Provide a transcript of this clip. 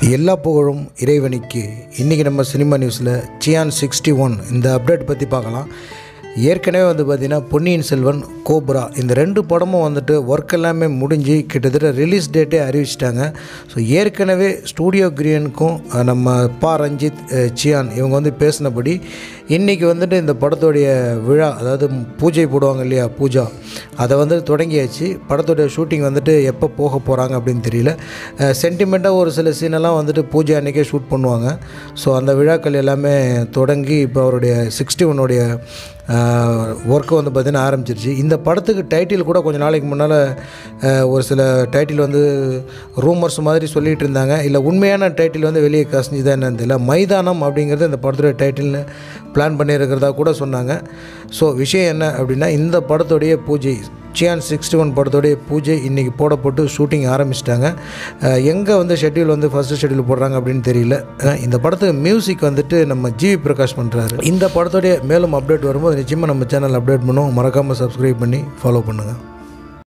எல்லா புகழும் இறைவனுக்கு இன்றைக்கி நம்ம சினிமா நியூஸில் சியான் சிக்ஸ்டி ஒன் இந்த அப்டேட் பற்றி பார்க்கலாம் ஏற்கனவே வந்து பார்த்திங்கன்னா பொன்னியின் செல்வன் கோப்ரா இந்த ரெண்டு படமும் வந்துட்டு ஒர்க் எல்லாமே முடிஞ்சு கிட்டத்தட்ட ரிலீஸ் டேட்டே அறிவிச்சிட்டாங்க ஸோ ஏற்கனவே ஸ்டூடியோ கிரியனுக்கும் அஹ், நம்ம பா ரஞ்சித் அஹ், சியான் இவங்க வந்து பேசினபடி இன்றைக்கி வந்துட்டு இந்த படத்தோடைய விழா அதாவது பூஜை போடுவாங்க இல்லையா பூஜா அதை வந்து தொடங்கியாச்சு படத்தோடைய ஷூட்டிங் வந்துட்டு எப்போ போக போகிறாங்க அப்படின்னு தெரியல சென்டிமெண்ட்டாக ஒரு சில சீனெல்லாம் வந்துட்டு பூஜை அன்றைக்கே ஷூட் பண்ணுவாங்க ஸோ அந்த விழாக்கள் எல்லாமே தொடங்கி இப்போ அவருடைய சிக்ஸ்டி ஒன்னுடைய ஒர்க்கு வந்து பார்த்திங்கன்னா ஆரம்பிச்சிருச்சு இந்த படத்துக்கு டைட்டில் கூட கொஞ்சம் நாளைக்கு முன்னால் ஒரு சில டைட்டில் வந்து ரூமர்ஸ் மாதிரி சொல்லிகிட்டு இருந்தாங்க இல்லை உண்மையான டைட்டில் வந்து வெளியே கசிஞ்சுதான் என்னன்னு தெரியல மைதானம் அப்படிங்கிறது இந்த படத்துடைய டைட்டில்னு பிளான் பண்ணியிருக்கிறதா கூட சொன்னாங்க ஸோ விஷயம் என்ன அப்படின்னா இந்த படத்துடைய பூஜை சியான் சிக்ஸ்டி ஒன் படத்தோடைய பூஜை இன்றைக்கி போடப்பட்டு ஷூட்டிங் ஆரம்பிச்சிட்டாங்க எங்கே வந்து ஷெட்யூல் வந்து ஃபஸ்ட்டு ஷெட்யூல் போடுறாங்க அப்படின்னு தெரியல அஹ் இந்த படத்துக்கு மியூசிக் வந்துட்டு நம்ம ஜிவி பிரகாஷ் பண்ணுறாரு இந்த படத்தோடைய மேலும் அப்டேட் வரும்போது நிச்சயமாக நம்ம சேனல் அப்டேட் பண்ணுவோம் மறக்காமல் சப்ஸ்கிரைப் பண்ணி ஃபாலோ பண்ணுங்கள்